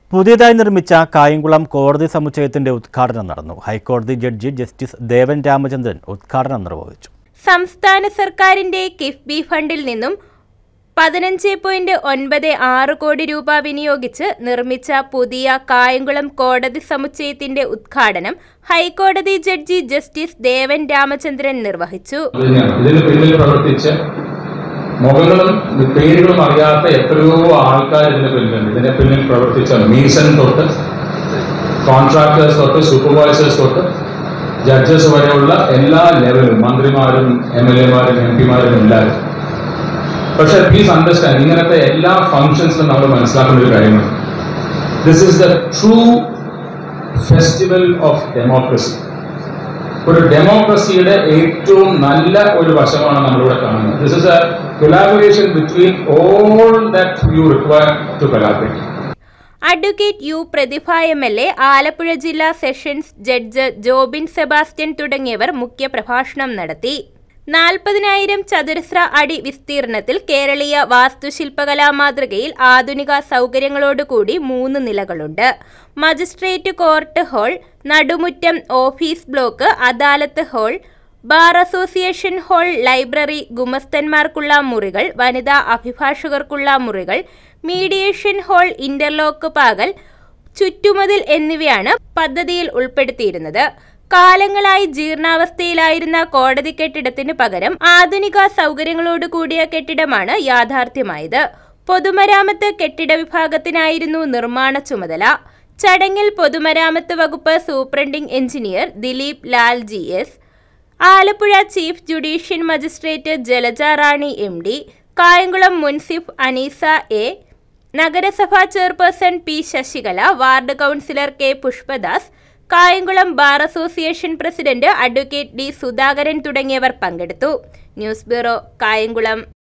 പുതിയതായി നിർമ്മിച്ച കായംകുളം കോടതി സമുച്ചയത്തിന്റെ ഉദ്ഘാടനം നടന്നു ഹൈക്കോടതി ജഡ്ജി ജസ്റ്റിസ് ദേവൻ രാമചന്ദ്രൻ ഉദ്ഘാടനം നിർവഹിച്ചു സംസ്ഥാന സർക്കാരിന്റെ കിഫ്ബി ഫണ്ടിൽ നിന്നും പതിനഞ്ച് പോയിന്റ് ഒൻപത് ആറ് കോടി രൂപ വിനിയോഗിച്ച് നിർമ്മിച്ച പുതിയ കായംകുളം കോടതി സമുച്ചയത്തിന്റെ ഉദ്ഘാടനം ഹൈക്കോടതി ജഡ്ജി ജസ്റ്റിസ് ദേവൻ രാമചന്ദ്രൻ നിർവഹിച്ചു ഇതിനാണ് ഇതിന് പിന്നിൽ പ്രവർത്തിച്ച് മുഖങ്ങളും പേരുകളും അറിയാത്ത എത്രയോ ആൾക്കാർ ഇതിന് പിന്നിലുണ്ട് ഇതിന് പിന്നിൽ പ്രവർത്തിച്ച മീസൺ തൊട്ട് കോൺട്രാക്ടേഴ്സ് തൊട്ട് സൂപ്പർവൈസേഴ്സ് തൊട്ട് ജഡ്ജസ് വരെയുള്ള എല്ലാ ലെവലും മന്ത്രിമാരും എം എൽ എമാരും എം പിമാരും എല്ലാവരും പക്ഷെ പ്ലീസ് അണ്ടർസ്റ്റാൻഡ് ഇങ്ങനത്തെ എല്ലാ ഫങ്ഷൻസിലും നമ്മൾ മനസ്സിലാക്കേണ്ട ഒരു കാര്യമാണ് this is the true festival of democracy ഒരു ഡെമോക്രസിയുടെ ഏറ്റവും നല്ല ഒരു വശമാണ് നമ്മളിവിടെ കാണുന്നത് this is a collaboration between all that you require to collaborate advocate U Prathibha M L A Alappuzha ജില്ലാ സെഷൻസ് ജഡ്ജ് ജോബിൻ സെബാസ്റ്റ്യൻ തുടങ്ങിയവർ മുഖ്യപ്രഭാഷണം നടത്തി നാൽപ്പതിനായിരം ചതുരശ്ര അടി വിസ്തീർണത്തിൽ കേരളീയ വാസ്തുശില്പകലാ മാതൃകയിൽ ആധുനിക സൗകര്യങ്ങളോടുകൂടി മൂന്ന് നിലകളുണ്ട് മജിസ്ട്രേറ്റ് കോർട്ട് ഹാൾ നടുമുറ്റം ഓഫീസ് ബ്ലോക്ക് അദാലത്ത് hall bar association hall library ഗുമസ്തന്മാർക്കുള്ള മുറികൾ വനിതാ അഭിഭാഷകർക്കുള്ള മുറികൾ മീഡിയേഷൻ ഹാൾ ഇന്റർലോക്ക് പാകൽ ചുറ്റുമതിൽ എന്നിവയാണ് പദ്ധതിയിൽ ഉൾപ്പെടുത്തിയിരുന്നത് കാലങ്ങളായി ജീർണാവസ്ഥയിലായിരുന്ന കോടതി കെട്ടിടത്തിന് പകരം ആധുനിക സൗകര്യങ്ങളോട് കൂടിയ കെട്ടിടമാണ് യാഥാർത്ഥ്യമായത് പൊതുമരാമത്ത് കെട്ടിട വിഭാഗത്തിനായിരുന്നു നിർമ്മാണ ചുമതല ചടങ്ങിൽ പൊതുമരാമത്ത് വകുപ്പ് superintending engineer Dileep Lal G S Alappuzha chief judicial magistrate Jalaja Rani M D Kayamkulam മുൻസിഫ് അനീസ എ നഗരസഭാ chairperson P Sasikala ward councillor K Pushpadas Kayamkulam bar association president advocate D Sudhakaran തുടങ്ങിയവർ പങ്കെടുത്തു ന്യൂസ് ബ്യൂറോ കായംകുളം